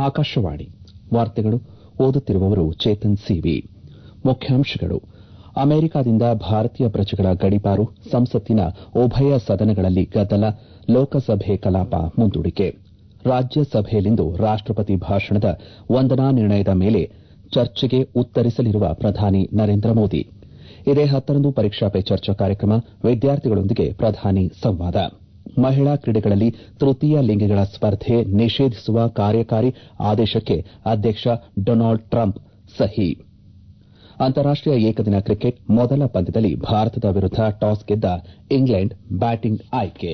ಆಕಾಶವಾಣಿ ವಾರ್ತೆಗಳು ಓದುತ್ತಿರುವವರು ಚೇತನ್ ಸಿವಿ ಮುಖ್ಯಾಂಶಗಳು ಅಮೆರಿಕದಿಂದ ಭಾರತೀಯ ಪ್ರಜೆಗಳ ಗಡೀಪಾರು ಸಂಸತ್ತಿನ ಉಭಯ ಸದನಗಳಲ್ಲಿ ಗದ್ದಲ ಲೋಕಸಭೆ ಕಲಾಪ ಮುಂದೂಡಿಕೆ ರಾಜ್ಯಸಭೆಯಲ್ಲಿಂದು ರಾಷ್ಟಪತಿ ಭಾಷಣದ ವಂದನಾ ನಿರ್ಣಯದ ಮೇಲೆ ಚರ್ಚೆಗೆ ಉತ್ತರಿಸಲಿರುವ ಪ್ರಧಾನಿ ನರೇಂದ್ರ ಮೋದಿ ಇದೇ ಹತ್ತರಂದು ಪರೀಕ್ಷಾ ಪೇ ಚರ್ಚಾ ಕಾರ್ಯಕ್ರಮ ವಿದ್ಯಾರ್ಥಿಗಳೊಂದಿಗೆ ಪ್ರಧಾನಿ ಸಂವಾದ ಮಹಿಳಾ ಕ್ರೀಡೆಗಳಲ್ಲಿ ತೃತೀಯ ಲಿಂಗಿಗಳ ಸ್ಪರ್ಧೆ ನಿಷೇಧಿಸುವ ಕಾರ್ಯಕಾರಿ ಆದೇಶಕ್ಕೆ ಅಧ್ಯಕ್ಷ ಡೊನಾಲ್ಡ್ ಟ್ರಂಪ್ ಸಹಿ ಅಂತಾರಾಷ್ಟೀಯ ಏಕದಿನ ಕ್ರಿಕೆಟ್ ಮೊದಲ ಪಂದ್ಯದಲ್ಲಿ ಭಾರತದ ವಿರುದ್ದ ಟಾಸ್ ಗೆದ್ದ ಇಂಗ್ಲೆಂಡ್ ಬ್ಯಾಟಿಂಗ್ ಆಯ್ಕೆ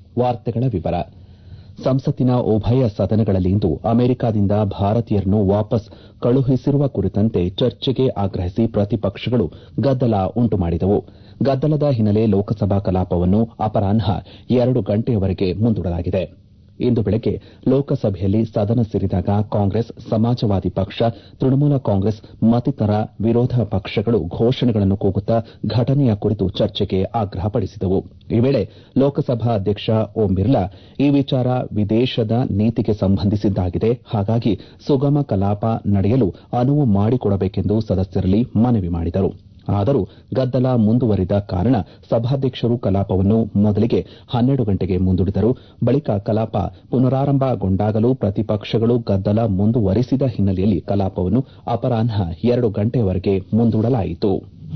ಸಂಸತ್ತಿನ ಉಭಯ ಸದನಗಳಲ್ಲಿಂದು ಅಮೆರಿಕದಿಂದ ಭಾರತೀಯರನ್ನು ವಾಪಸ್ ಕಳುಹಿಸಿರುವ ಕುರಿತಂತೆ ಚರ್ಚೆಗೆ ಆಗ್ರಹಿಸಿ ಪ್ರತಿಪಕ್ಷಗಳು ಗದ್ದಲ ಉಂಟು ಮಾಡಿದವು ಗದ್ದಲದ ಹಿನ್ನೆಲೆ ಲೋಕಸಭಾ ಕಲಾಪವನ್ನು ಅಪರಾಹ್ನ ಎರಡು ಗಂಟೆಯವರೆಗೆ ಮುಂದೂಡಲಾಗಿದೆ ಇಂದು ಬೆಳಗ್ಗೆ ಲೋಕಸಭೆಯಲ್ಲಿ ಸದನ ಸೇರಿದಾಗ ಕಾಂಗ್ರೆಸ್ ಸಮಾಜವಾದಿ ಪಕ್ಷ ತೃಣಮೂಲ ಕಾಂಗ್ರೆಸ್ ಮತ್ತಿತರ ವಿರೋಧ ಪಕ್ಷಗಳು ಘೋಷಣೆಗಳನ್ನು ಕೂಗುತ್ತಾ ಘಟನೆಯ ಕುರಿತು ಚರ್ಚೆಗೆ ಆಗ್ರಹಪಡಿಸಿದವು ಈ ವೇಳೆ ಲೋಕಸಭಾ ಅಧ್ಯಕ್ಷ ಓಂ ಬಿರ್ಲಾ ಈ ವಿಚಾರ ವಿದೇಶದ ನೀತಿಗೆ ಸಂಬಂಧಿಸಿದ್ದಾಗಿದೆ ಹಾಗಾಗಿ ಸುಗಮ ಕಲಾಪ ನಡೆಯಲು ಅನುವು ಮಾಡಿಕೊಡಬೇಕೆಂದು ಸದಸ್ಯರಲ್ಲಿ ಮನವಿ ಮಾಡಿದರು ಆದರೂ ಗದ್ದಲ ಮುಂದುವರಿದ ಕಾರಣ ಸಭಾಧ್ಯಕ್ಷರು ಕಲಾಪವನ್ನು ಮೊದಲಿಗೆ ಹನ್ನೆರಡು ಗಂಟೆಗೆ ಮುಂದೂಡಿದರು ಬಳಿಕ ಕಲಾಪ ಪುನರಾರಂಭಗೊಂಡಾಗಲೂ ಪ್ರತಿಪಕ್ಷಗಳು ಗದ್ದಲ ಮುಂದುವರಿಸಿದ ಹಿನ್ನೆಲೆಯಲ್ಲಿ ಕಲಾಪವನ್ನು ಅಪರಾಹ್ನ ಎರಡು ಗಂಟೆಯವರೆಗೆ ಮುಂದೂಡಲಾಯಿತು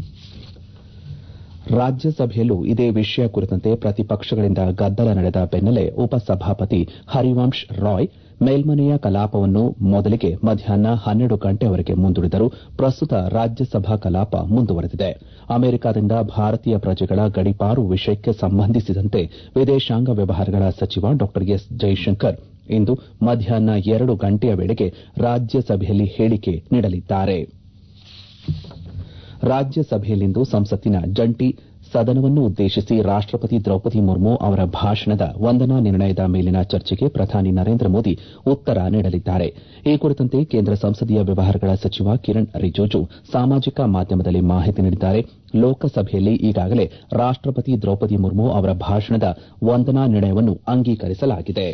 ರಾಜ್ಯಸಭೆಯಲ್ಲೂ ಇದೇ ವಿಷಯ ಕುರಿತಂತೆ ಪ್ರತಿಪಕ್ಷಗಳಿಂದ ಗದ್ದಲ ನಡೆದ ಬೆನ್ನಲ್ಲೇ ಉಪಸಭಾಪತಿ ಹರಿವಂಶ್ ರಾಯ್ ಮೇಲ್ಮನೆಯ ಕಲಾಪವನ್ನು ಮೊದಲಿಗೆ ಮಧ್ಯಾಹ್ನ ಹನ್ನೆರಡು ಗಂಟೆಯವರೆಗೆ ಮುಂದೂಡಿದರು ಪ್ರಸ್ತುತ ರಾಜ್ಯಸಭಾ ಕಲಾಪ ಮುಂದುವರೆದಿದೆ ಅಮೆರಿಕದಿಂದ ಭಾರತೀಯ ಪ್ರಜೆಗಳ ಗಡೀಪಾರು ವಿಷಯಕ್ಕೆ ಸಂಬಂಧಿಸಿದಂತೆ ವಿದೇಶಾಂಗ ವ್ಯವಹಾರಗಳ ಸಚಿವ ಡಾ ಎಸ್ ಜೈಶಂಕರ್ ಇಂದು ಮಧ್ಯಾಹ್ನ ಎರಡು ಗಂಟೆಯ ವೇಳೆಗೆ ರಾಜ್ಯಸಭೆಯಲ್ಲಿ ಹೇಳಿಕೆ ನೀಡಲಿದ್ದಾರೆ ರಾಜ್ಯಸಭೆಯಲ್ಲಿಂದು ಸಂಸತ್ತಿನ ಜಂಟಿ ಸದನವನ್ನು ಉದ್ದೇಶಿಸಿ ರಾಷ್ಟಪತಿ ದ್ರೌಪದಿ ಮುರ್ಮು ಅವರ ಭಾಷಣದ ವಂದನಾ ನಿರ್ಣಯದ ಮೇಲಿನ ಚರ್ಚೆಗೆ ಪ್ರಧಾನಿ ನರೇಂದ್ರ ಮೋದಿ ಉತ್ತರ ನೀಡಲಿದ್ದಾರೆ ಈ ಕುರಿತಂತೆ ಕೇಂದ್ರ ಸಂಸದೀಯ ವ್ಯವಹಾರಗಳ ಸಚಿವ ಕಿರಣ್ ರಿಜಿಜು ಸಾಮಾಜಿಕ ಮಾಧ್ಯಮದಲ್ಲಿ ಮಾಹಿತಿ ನೀಡಿದ್ದಾರೆ ಲೋಕಸಭೆಯಲ್ಲಿ ಈಗಾಗಲೇ ರಾಷ್ಟಪತಿ ದ್ರೌಪದಿ ಮುರ್ಮು ಅವರ ಭಾಷಣದ ವಂದನಾ ನಿರ್ಣಯವನ್ನು ಅಂಗೀಕರಿಸಲಾಗಿದೆ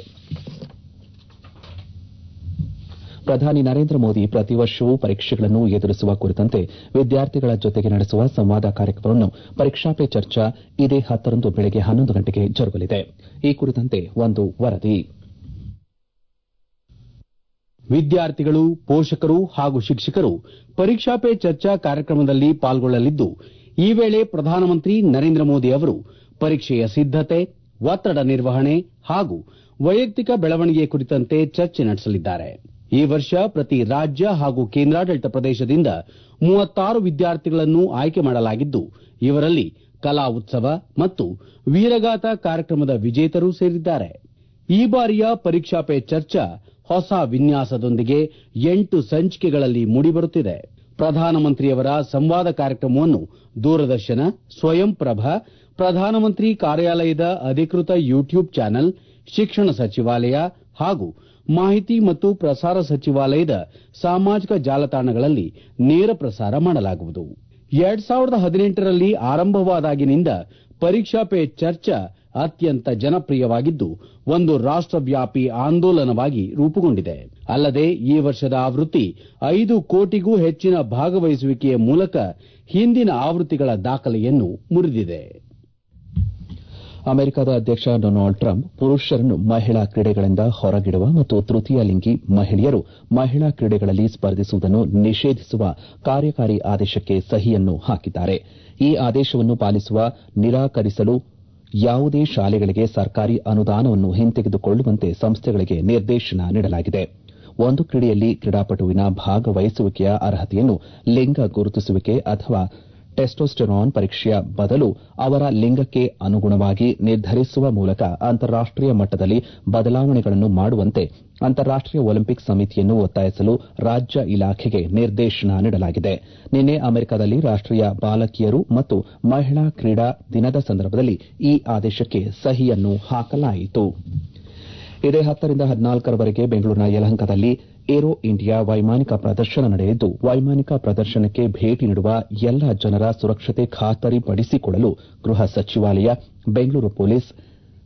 ಪ್ರಧಾನಿ ನರೇಂದ್ರ ಮೋದಿ ಪ್ರತಿ ವರ್ಷವೂ ಪರೀಕ್ಷೆಗಳನ್ನು ಎದುರಿಸುವ ಕುರಿತಂತೆ ವಿದ್ಯಾರ್ಥಿಗಳ ಜೊತೆಗೆ ನಡೆಸುವ ಸಂವಾದ ಕಾರ್ಯಕ್ರಮವನ್ನು ಪರೀಕ್ಷಾ ಪೇ ಚರ್ಚಾ ಇದೇ ಹತ್ತರಂದು ಬೆಳಗ್ಗೆ ಹನ್ನೊಂದು ಗಂಟೆಗೆ ಜರುಗಲಿದೆ ಈ ಕುರಿತಂತೆ ಒಂದು ವರದಿ ವಿದ್ಯಾರ್ಥಿಗಳು ಪೋಷಕರು ಹಾಗೂ ಶಿಕ್ಷಕರು ಪರೀಕ್ಷಾ ಪೇ ಚರ್ಚಾ ಕಾರ್ಯಕ್ರಮದಲ್ಲಿ ಪಾಲ್ಗೊಳ್ಳಲಿದ್ದು ಈ ವೇಳೆ ಪ್ರಧಾನಮಂತ್ರಿ ನರೇಂದ್ರ ಮೋದಿ ಅವರು ಪರೀಕ್ಷೆಯ ಸಿದ್ದತೆ ಒತ್ತಡ ನಿರ್ವಹಣೆ ಹಾಗೂ ವೈಯಕ್ತಿಕ ಬೆಳವಣಿಗೆ ಕುರಿತಂತೆ ಚರ್ಚೆ ನಡೆಸಲಿದ್ದಾರೆ ಈ ವರ್ಷ ಪ್ರತಿ ರಾಜ್ಯ ಹಾಗೂ ಕೇಂದ್ರಾಡಳಿತ ಪ್ರದೇಶದಿಂದ ಮೂವತ್ತಾರು ವಿದ್ಯಾರ್ಥಿಗಳನ್ನು ಆಯ್ಕೆ ಮಾಡಲಾಗಿದ್ದು ಇವರಲ್ಲಿ ಕಲಾ ಉತ್ಸವ ಮತ್ತು ವೀರಗಾಥ ಕಾರ್ಯಕ್ರಮದ ವಿಜೇತರೂ ಸೇರಿದ್ದಾರೆ ಈ ಬಾರಿಯ ಪರೀಕ್ಷಾ ಪೇ ಚರ್ಚಾ ಹೊಸ ವಿನ್ಯಾಸದೊಂದಿಗೆ ಎಂಟು ಸಂಚಿಕೆಗಳಲ್ಲಿ ಮೂಡಿಬರುತ್ತಿದೆ ಪ್ರಧಾನಮಂತ್ರಿಯವರ ಸಂವಾದ ಕಾರ್ಯಕ್ರಮವನ್ನು ದೂರದರ್ಶನ ಸ್ವಯಂಪ್ರಭ ಪ್ರಧಾನಮಂತ್ರಿ ಕಾರ್ಯಾಲಯದ ಅಧಿಕೃತ ಯೂಟ್ಯೂಬ್ ಚಾನೆಲ್ ಶಿಕ್ಷಣ ಸಚಿವಾಲಯ ಹಾಗೂ ಮಾಹಿತಿ ಮತ್ತು ಪ್ರಸಾರ ಸಚಿವಾಲಯದ ಸಾಮಾಜಿಕ ಜಾಲತಾಣಗಳಲ್ಲಿ ನೇರ ಪ್ರಸಾರ ಮಾಡಲಾಗುವುದು ಎರಡ್ ಸಾವಿರದ ಹದಿನೆಂಟರಲ್ಲಿ ಆರಂಭವಾದಾಗಿನಿಂದ ಪರೀಕ್ಷಾ ಪೇ ಚರ್ಚಾ ಅತ್ಯಂತ ಜನಪ್ರಿಯವಾಗಿದ್ದು ಒಂದು ರಾಷ್ಟವ್ಯಾಪಿ ಆಂದೋಲನವಾಗಿ ರೂಪುಗೊಂಡಿದೆ ಅಲ್ಲದೆ ಈ ವರ್ಷದ ಆವೃತ್ತಿ ಐದು ಕೋಟಿಗೂ ಹೆಚ್ಚಿನ ಭಾಗವಹಿಸುವಿಕೆಯ ಮೂಲಕ ಹಿಂದಿನ ಆವೃತ್ತಿಗಳ ದಾಖಲೆಯನ್ನು ಮುರಿದಿದೆ ಅಮೆರಿಕದ ಅಧ್ಯಕ್ಷ ಡೊನಾಲ್ಡ್ ಟ್ರಂಪ್ ಪುರುಷರನ್ನು ಮಹಿಳಾ ಕ್ರೀಡೆಗಳಿಂದ ಹೊರಗಿಡುವ ಮತ್ತು ತೃತೀಯ ಲಿಂಗಿ ಮಹಿಳೆಯರು ಮಹಿಳಾ ಕ್ರೀಡೆಗಳಲ್ಲಿ ಸ್ಪರ್ಧಿಸುವುದನ್ನು ನಿಷೇಧಿಸುವ ಕಾರ್ಯಕಾರಿ ಆದೇಶಕ್ಕೆ ಸಹಿಯನ್ನು ಹಾಕಿದ್ದಾರೆ ಈ ಆದೇಶವನ್ನು ಪಾಲಿಸುವ ನಿರಾಕರಿಸಲು ಯಾವುದೇ ಶಾಲೆಗಳಿಗೆ ಸರ್ಕಾರಿ ಅನುದಾನವನ್ನು ಹಿಂತೆಗೆದುಕೊಳ್ಳುವಂತೆ ಸಂಸ್ಥೆಗಳಿಗೆ ನಿರ್ದೇಶನ ನೀಡಲಾಗಿದೆ ಒಂದು ಕ್ರೀಡೆಯಲ್ಲಿ ಕ್ರೀಡಾಪಟುವಿನ ಭಾಗವಹಿಸುವಿಕೆಯ ಅರ್ಹತೆಯನ್ನು ಲಿಂಗ ಗುರುತಿಸುವಿಕೆ ಅಥವಾ ಟೆಸ್ಟೋಸ್ಟೆರಾನ್ ಪರೀಕ್ಷೆಯ ಬದಲು ಅವರ ಲಿಂಗಕ್ಕೆ ಅನುಗುಣವಾಗಿ ನಿರ್ಧರಿಸುವ ಮೂಲಕ ಅಂತಾರಾಷ್ಟೀಯ ಮಟ್ಟದಲ್ಲಿ ಬದಲಾವಣೆಗಳನ್ನು ಮಾಡುವಂತೆ ಅಂತಾರಾಷ್ಟೀಯ ಒಲಿಂಪಿಕ್ ಸಮಿತಿಯನ್ನು ಒತ್ತಾಯಿಸಲು ರಾಜ್ಯ ಇಲಾಖೆಗೆ ನಿರ್ದೇಶನ ನೀಡಲಾಗಿದೆ ನಿನ್ನೆ ಅಮೆರಿಕದಲ್ಲಿ ರಾಷ್ಟೀಯ ಬಾಲಕಿಯರು ಮತ್ತು ಮಹಿಳಾ ಕ್ರೀಡಾ ದಿನದ ಸಂದರ್ಭದಲ್ಲಿ ಈ ಆದೇಶಕ್ಕೆ ಸಹಿಯನ್ನು ಹಾಕಲಾಯಿತು ಇದೇ ಹತ್ತರಿಂದ ಹದಿನಾಲ್ಕರವರೆಗೆ ಬೆಂಗಳೂರಿನ ಯಲಹಂಕದಲ್ಲಿ ಏರೋ ಇಂಡಿಯಾ ವೈಮಾನಿಕ ಪ್ರದರ್ಶನ ನಡೆಯಲಿದ್ದು ವೈಮಾನಿಕ ಪ್ರದರ್ಶನಕ್ಕೆ ಭೇಟಿ ನೀಡುವ ಎಲ್ಲ ಜನರ ಸುರಕ್ಷತೆ ಖಾತರಿಪಡಿಸಿಕೊಳ್ಳಲು ಗೃಹ ಸಚಿವಾಲಯ ಬೆಂಗಳೂರು ಪೊಲೀಸ್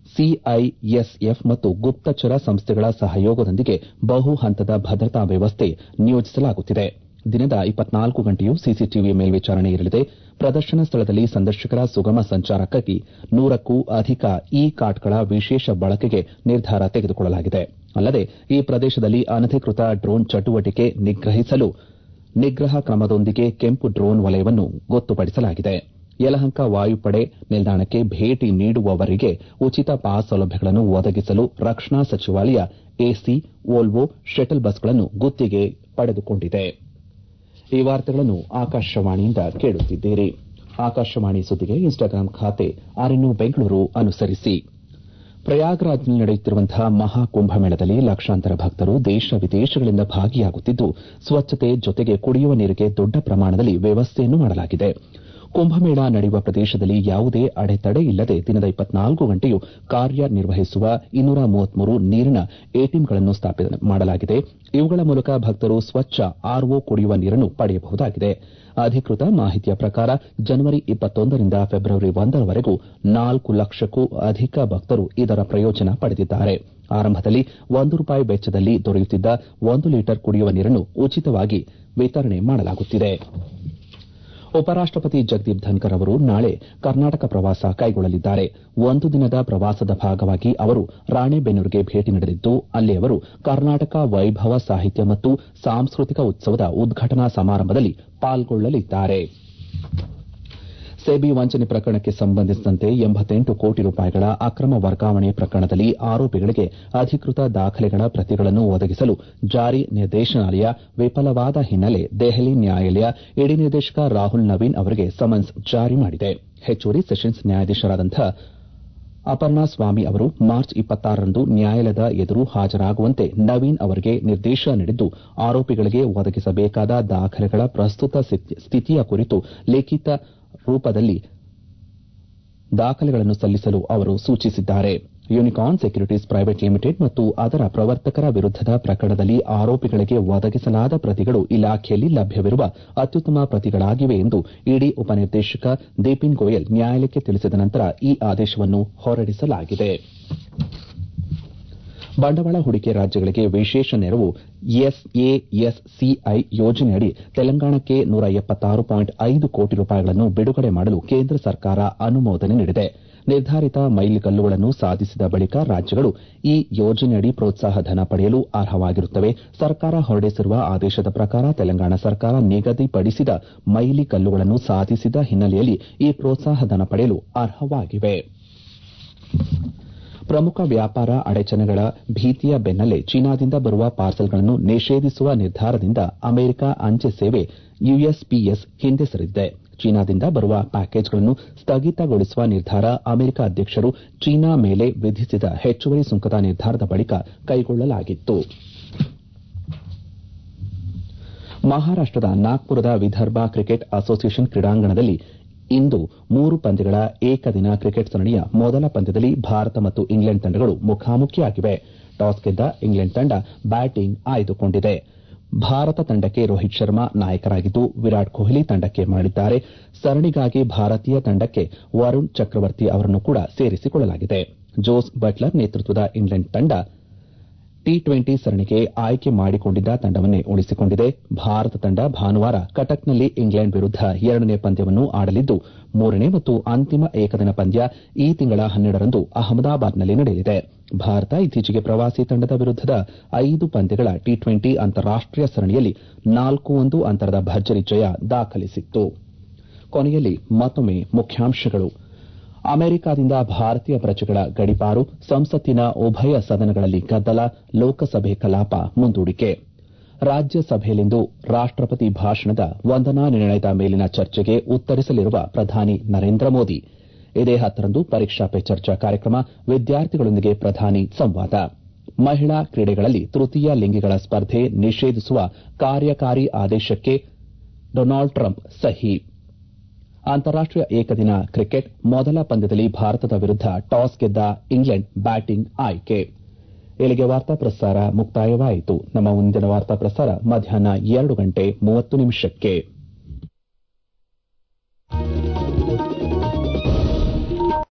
ಸಿಐಎಸ್ಎಫ್ ಮತ್ತು ಗುಪ್ತಚರ ಸಂಸ್ಥೆಗಳ ಸಹಯೋಗದೊಂದಿಗೆ ಬಹು ಹಂತದ ಭದ್ರತಾ ವ್ಯವಸ್ಥೆ ನಿಯೋಜಿಸಲಾಗುತ್ತಿದೆ ದಿನದ ಇಪ್ಪತ್ನಾಲ್ಕು ಗಂಟೆಯೂ ಸಿಸಿಟಿವಿ ಮೇಲ್ವಿಚಾರಣೆ ಇರಲಿದೆ ಪ್ರದರ್ಶನ ಸ್ಥಳದಲ್ಲಿ ಸಂದರ್ಶಕರ ಸುಗಮ ಸಂಚಾರಕ್ಕಾಗಿ ನೂರಕ್ಕೂ ಅಧಿಕ ಇ ಕಾರ್ಟ್ಗಳ ವಿಶೇಷ ಬಳಕೆಗೆ ನಿರ್ಧಾರ ತೆಗೆದುಕೊಳ್ಳಲಾಗಿದೆ ಅಲ್ಲದೆ ಈ ಪ್ರದೇಶದಲ್ಲಿ ಅನಧಿಕೃತ ಡ್ರೋನ್ ಚಟುವಟಿಕೆ ನಿಗ್ರಹಿಸಲು ನಿಗ್ರಹ ಕ್ರಮದೊಂದಿಗೆ ಕೆಂಪು ಡ್ರೋನ್ ವಲಯವನ್ನು ಗೊತ್ತುಪಡಿಸಲಾಗಿದೆ ಯಲಹಂಕ ವಾಯುಪಡೆ ನಿಲ್ದಾಣಕ್ಕೆ ಭೇಟಿ ನೀಡುವವರಿಗೆ ಉಚಿತ ಪಾಸ್ ಸೌಲಭ್ಯಗಳನ್ನು ಒದಗಿಸಲು ರಕ್ಷಣಾ ಸಚಿವಾಲಯ ಎಸಿ ವೋಲ್ವೋ ಶಟಲ್ ಬಸ್ಗಳನ್ನು ಗುತ್ತಿಗೆ ಪಡೆದುಕೊಂಡಿದೆ ಈ ವಾರ್ತೆಗಳನ್ನು ಆಕಾಶವಾಣಿಯಿಂದ ಕೇಳುತ್ತಿದ್ದೀರಿ ಆಕಾಶವಾಣಿ ಸುದ್ದಿಗೆ ಇನ್ಸ್ಟಾಗ್ರಾಂ ಖಾತೆ ಆರ್ಎನ್ಯು ಬೆಂಗಳೂರು ಅನುಸರಿಸಿ ಪ್ರಯಾಗ್ರಾಜ್ನಲ್ಲಿ ನಡೆಯುತ್ತಿರುವಂತಹ ಮಹಾಕುಂಭಮೇಳದಲ್ಲಿ ಲಕ್ಷಾಂತರ ಭಕ್ತರು ದೇಶ ವಿದೇಶಗಳಿಂದ ಭಾಗಿಯಾಗುತ್ತಿದ್ದು ಸ್ವಚ್ಛತೆ ಜೊತೆಗೆ ಕುಡಿಯುವ ನೀರಿಗೆ ದೊಡ್ಡ ಪ್ರಮಾಣದಲ್ಲಿ ವ್ಯವಸ್ಥೆಯನ್ನು ಮಾಡಲಾಗಿದೆ ಕುಂಭಮೇಳ ನಡೆಯುವ ಪ್ರದೇಶದಲ್ಲಿ ಯಾವುದೇ ಅಡೆತಡೆ ಇಲ್ಲದೆ ದಿನದ ಇಪ್ಪತ್ನಾಲ್ಕು ಗಂಟೆಯೂ ಕಾರ್ಯನಿರ್ವಹಿಸುವ ಇನ್ನೂರ ಮೂವತ್ಮೂರು ನೀರಿನ ಎಟಿಎಂಗಳನ್ನು ಸ್ಥಾಪನೆ ಮಾಡಲಾಗಿದೆ ಇವುಗಳ ಮೂಲಕ ಭಕ್ತರು ಸ್ವಚ್ಛ ಆರ್ಒ ಕುಡಿಯುವ ನೀರನ್ನು ಪಡೆಯಬಹುದಾಗಿದೆ ಅಧಿಕೃತ ಮಾಹಿತಿಯ ಪ್ರಕಾರ ಜನವರಿ ಇಪ್ಪತ್ತೊಂದರಿಂದ ಫೆಬ್ರವರಿ ಒಂದರವರೆಗೂ ನಾಲ್ಕು ಲಕ್ಷಕ್ಕೂ ಅಧಿಕ ಭಕ್ತರು ಇದರ ಪ್ರಯೋಜನ ಪಡೆದಿದ್ದಾರೆ ಆರಂಭದಲ್ಲಿ ಒಂದು ರೂಪಾಯಿ ವೆಚ್ಚದಲ್ಲಿ ದೊರೆಯುತ್ತಿದ್ದ ಒಂದು ಲೀಟರ್ ಕುಡಿಯುವ ನೀರನ್ನು ಉಚಿತವಾಗಿ ವಿತರಣೆ ಮಾಡಲಾಗುತ್ತಿದೆ ಉಪರಾಷ್ಟಪತಿ ಜಗದೀಪ್ ಧನ್ಕರ್ ಅವರು ನಾಳೆ ಕರ್ನಾಟಕ ಪ್ರವಾಸ ಕೈಗೊಳ್ಳಲಿದ್ದಾರೆ ಒಂದು ದಿನದ ಪ್ರವಾಸದ ಭಾಗವಾಗಿ ಅವರು ರಾಣೆಬೆನ್ನೂರಿಗೆ ಭೇಟಿ ನೀಡಲಿದ್ದು ಅಲ್ಲಿ ಅವರು ಕರ್ನಾಟಕ ವೈಭವ ಸಾಹಿತ್ಯ ಮತ್ತು ಸಾಂಸ್ಕೃತಿಕ ಉತ್ಸವದ ಉದ್ಘಾಟನಾ ಸಮಾರಂಭದಲ್ಲಿ ಪಾಲ್ಗೊಳ್ಳಲಿದ್ದಾರೆ ಸೆಬಿ ವಂಚನೆ ಪ್ರಕರಣಕ್ಕೆ ಸಂಬಂಧಿಸಿದಂತೆ ಎಂಬತ್ತೆಂಟು ಕೋಟಿ ರೂಪಾಯಿಗಳ ಅಕ್ರಮ ವರ್ಗಾವಣೆ ಪ್ರಕರಣದಲ್ಲಿ ಆರೋಪಿಗಳಿಗೆ ಅಧಿಕೃತ ದಾಖಲೆಗಳ ಪ್ರತಿಗಳನ್ನು ಒದಗಿಸಲು ಜಾರಿ ನಿರ್ದೇಶನಾಲಯ ವಿಫಲವಾದ ಹಿನ್ನೆಲೆ ದೆಹಲಿ ನ್ಯಾಯಾಲಯ ಇಡಿ ನಿರ್ದೇಶಕ ರಾಹುಲ್ ನವೀನ್ ಅವರಿಗೆ ಸಮನ್ಸ್ ಜಾರಿ ಮಾಡಿದೆ ಹೆಚ್ಚುವರಿ ಸೆಷನ್ಸ್ ನ್ಯಾಯಾಧೀಶರಾದಂಥ ಅಪರ್ಣಾ ಸ್ವಾಮಿ ಅವರು ಮಾರ್ಚ್ ಇಪ್ಪತ್ತಾರರಂದು ನ್ಯಾಯಾಲಯದ ಎದುರು ಹಾಜರಾಗುವಂತೆ ನವೀನ್ ಅವರಿಗೆ ನಿರ್ದೇಶನ ನೀಡಿದ್ದು ಆರೋಪಿಗಳಿಗೆ ಒದಗಿಸಬೇಕಾದ ದಾಖಲೆಗಳ ಪ್ರಸ್ತುತ ಸ್ಥಿತಿಯ ಕುರಿತು ಲಿಖಿತ ರೂಪದಲ್ಲಿ ದಾಖಲೆಗಳನ್ನು ಸಲ್ಲಿಸಲು ಅವರು ಸೂಚಿಸಿದ್ದಾರೆ ಯೂನಿಕಾರ್ನ್ ಸೆಕ್ಯೂರಿಟೀಸ್ ಪ್ರೈವೇಟ್ ಲಿಮಿಟೆಡ್ ಮತ್ತು ಅದರ ಪ್ರವರ್ತಕರ ವಿರುದ್ದದ ಪ್ರಕರಣದಲ್ಲಿ ಆರೋಪಿಗಳಿಗೆ ಒದಗಿಸಲಾದ ಪ್ರತಿಗಳು ಇಲಾಖೆಯಲ್ಲಿ ಲಭ್ಯವಿರುವ ಅತ್ಯುತ್ತಮ ಪ್ರತಿಗಳಾಗಿವೆ ಎಂದು ಇಡಿ ಉಪನಿರ್ದೇಶಕ ದೀಪಿನ್ ಗೋಯಲ್ ನ್ಯಾಯಾಲಯಕ್ಕೆ ತಿಳಿಸಿದ ನಂತರ ಈ ಆದೇಶವನ್ನು ಹೊರಡಿಸಲಾಗಿದೆ ಬಂಡವಾಳ ಹೂಡಿಕೆ ರಾಜ್ಯಗಳಿಗೆ ವಿಶೇಷ ನೆರವು ಎಸ್ಎಎಸ್ಸಿಐ ಯೋಜನೆಯಡಿ ತೆಲಂಗಾಣಕ್ಕೆ ನೂರ ಎಪ್ಪತ್ತಾರು ಪಾಯಿಂಟ್ ಐದು ಕೋಟಿ ರೂಪಾಯಿಗಳನ್ನು ಬಿಡುಗಡೆ ಮಾಡಲು ಕೇಂದ್ರ ಸರ್ಕಾರ ಅನುಮೋದನೆ ನೀಡಿದೆ ನಿರ್ಧಾರಿತ ಮೈಲಿಗಲ್ಲುಗಳನ್ನು ಸಾಧಿಸಿದ ಬಳಿಕ ರಾಜ್ಯಗಳು ಈ ಯೋಜನೆಯಡಿ ಪ್ರೋತ್ಸಾಹ ಧನ ಪಡೆಯಲು ಅರ್ಹವಾಗಿರುತ್ತವೆ ಸರ್ಕಾರ ಹೊರಡಿಸಿರುವ ಆದೇಶದ ಪ್ರಕಾರ ತೆಲಂಗಾಣ ಸರ್ಕಾರ ನಿಗದಿಪಡಿಸಿದ ಮೈಲಿಗಲ್ಲುಗಳನ್ನು ಸಾಧಿಸಿದ ಹಿನ್ನೆಲೆಯಲ್ಲಿ ಈ ಪ್ರೋತ್ಸಾಹ ಧನ ಪಡೆಯಲು ಅರ್ಹವಾಗಿವೆ ಪ್ರಮುಖ ವ್ಯಾಪಾರ ಅಡಚಣೆಗಳ ಭೀತಿಯ ಬೆನ್ನಲ್ಲೇ ಚೀನಾದಿಂದ ಬರುವ ಪಾರ್ಸಲ್ಗಳನ್ನು ನಿಷೇಧಿಸುವ ನಿರ್ಧಾರದಿಂದ ಅಮೆರಿಕ ಅಂಚೆ ಸೇವೆ ಯುಎಸ್ಪಿಎಸ್ ಹಿಂದೆ ಸರಿದಿದೆ ಚೀನಾದಿಂದ ಬರುವ ಪ್ಯಾಕೇಜ್ಗಳನ್ನು ಸ್ಥಗಿತಗೊಳಿಸುವ ನಿರ್ಧಾರ ಅಮೆರಿಕ ಅಧ್ಯಕ್ಷರು ಚೀನಾ ಮೇಲೆ ವಿಧಿಸಿದ ಹೆಚ್ಚುವರಿ ಸುಂಕದ ನಿರ್ಧಾರದ ಬಳಿಕ ಕೈಗೊಳ್ಳಲಾಗಿತ್ತು ಮಹಾರಾಷ್ಟದ ನಾಗ್ಪುರದ ವಿದರ್ಭ ಕ್ರಿಕೆಟ್ ಅಸೋಸಿಯೇಷನ್ ಕ್ರೀಡಾಂಗಣದಲ್ಲಿ ಇಂದು ಮೂರು ಪಂದ್ಯಗಳ ಏಕದಿನ ಕ್ರಿಕೆಟ್ ಸರಣಿಯ ಮೊದಲ ಪಂದ್ಯದಲ್ಲಿ ಭಾರತ ಮತ್ತು ಇಂಗ್ಲೆಂಡ್ ತಂಡಗಳು ಮುಖಾಮುಖಿಯಾಗಿವೆ ಟಾಸ್ ಗೆದ್ದ ಇಂಗ್ಲೆಂಡ್ ತಂಡ ಬ್ಯಾಟಿಂಗ್ ಆಯ್ದುಕೊಂಡಿದೆ ಭಾರತ ತಂಡಕ್ಕೆ ರೋಹಿತ್ ಶರ್ಮಾ ನಾಯಕರಾಗಿದ್ದು ವಿರಾಟ್ ಕೊಹ್ಲಿ ತಂಡಕ್ಕೆ ಮರಳಿದ್ದಾರೆ ಸರಣಿಗಾಗಿ ಭಾರತೀಯ ತಂಡಕ್ಕೆ ವರುಣ್ ಚಕ್ರವರ್ತಿ ಅವರನ್ನು ಕೂಡ ಸೇರಿಸಿಕೊಳ್ಳಲಾಗಿದೆ ಜೋಸ್ ಬಟ್ಲರ್ ನೇತೃತ್ವದ ಇಂಗ್ಲೆಂಡ್ ತಂಡ ಟಿ ಟ್ವೆಂಟಿ ಸರಣಿಗೆ ಆಯ್ಕೆ ಮಾಡಿಕೊಂಡಿದ್ದ ತಂಡವನ್ನೇ ಉಳಿಸಿಕೊಂಡಿದೆ ಭಾರತ ತಂಡ ಭಾನುವಾರ ಕಟಕ್ನಲ್ಲಿ ಇಂಗ್ಲೆಂಡ್ ವಿರುದ್ದ ಎರಡನೇ ಪಂದ್ಯವನ್ನು ಆಡಲಿದ್ದು ಮೂರನೇ ಮತ್ತು ಅಂತಿಮ ಏಕದಿನ ಪಂದ್ಯ ಈ ತಿಂಗಳ ಹನ್ನೆರಡರಂದು ಅಹಮದಾಬಾದ್ನಲ್ಲಿ ನಡೆಯಲಿದೆ ಭಾರತ ಇತ್ತೀಚೆಗೆ ಪ್ರವಾಸಿ ತಂಡದ ವಿರುದ್ದದ ಐದು ಪಂದ್ಯಗಳ ಟಿ ಟ್ವೆಂಟಿ ಅಂತಾರಾಷ್ಟೀಯ ಸರಣಿಯಲ್ಲಿ ನಾಲ್ಕು ಒಂದು ಅಂತರದ ಭರ್ಜರಿ ಜಯ ದಾಖಲಿಸಿತ್ತು ಕೊನೆಯಲ್ಲಿ ಮತ್ತೊಮ್ಮೆ ಮುಖ್ಯಾಂಶಗಳು ಅಮೆರಿಕದಿಂದ ಭಾರತೀಯ ಪ್ರಜೆಗಳ ಗಡಿಪಾರು ಸಂಸತ್ತಿನ ಉಭಯ ಸದನಗಳಲ್ಲಿ ಗದ್ದಲ ಲೋಕಸಭೆ ಕಲಾಪ ಮುಂದೂಡಿಕೆ ರಾಜ್ಯಸಭೆಯಲ್ಲಿಂದು ರಾಷ್ಟಪತಿ ಭಾಷಣದ ವಂದನಾ ನಿರ್ಣಯದ ಮೇಲಿನ ಚರ್ಚೆಗೆ ಉತ್ತರಿಸಲಿರುವ ಪ್ರಧಾನಿ ನರೇಂದ್ರ ಮೋದಿ ಇದೇ ಹತ್ತರಂದು ಪರೀಕ್ಷಾ ಪೆ ಚರ್ಚಾ ಕಾರ್ಯಕ್ರಮ ವಿದ್ಯಾರ್ಥಿಗಳೊಂದಿಗೆ ಪ್ರಧಾನಿ ಸಂವಾದ ಮಹಿಳಾ ಕ್ರೀಡೆಗಳಲ್ಲಿ ತೃತೀಯ ಲಿಂಗಿಗಳ ಸ್ಪರ್ಧೆ ನಿಷೇಧಿಸುವ ಕಾರ್ಯಕಾರಿ ಆದೇಶಕ್ಕೆ ಡೊನಾಲ್ಡ್ ಟ್ರಂಪ್ ಸಹಿ ಅಂತಾರಾಷ್ಟೀಯ ಏಕದಿನ ಕ್ರಿಕೆಟ್ ಮೊದಲ ಪಂದ್ಯದಲ್ಲಿ ಭಾರತದ ವಿರುದ್ದ ಟಾಸ್ ಗೆದ್ದ ಇಂಗ್ಲೆಂಡ್ ಬ್ಯಾಟಿಂಗ್ ಆಯ್ಕೆ ಇಲ್ಲಿಗೆ ವಾರ್ತಾ ಪ್ರಸಾರ ಮುಕ್ತಾಯವಾಯಿತು ನಮ್ಮ ಮುಂದಿನ ವಾರ್ತಾ ಪ್ರಸಾರ ಮಧ್ಯಾಹ್ನ ಎರಡು ಗಂಟೆ ಮೂವತ್ತು ನಿಮಿಷಕ್ಕೆ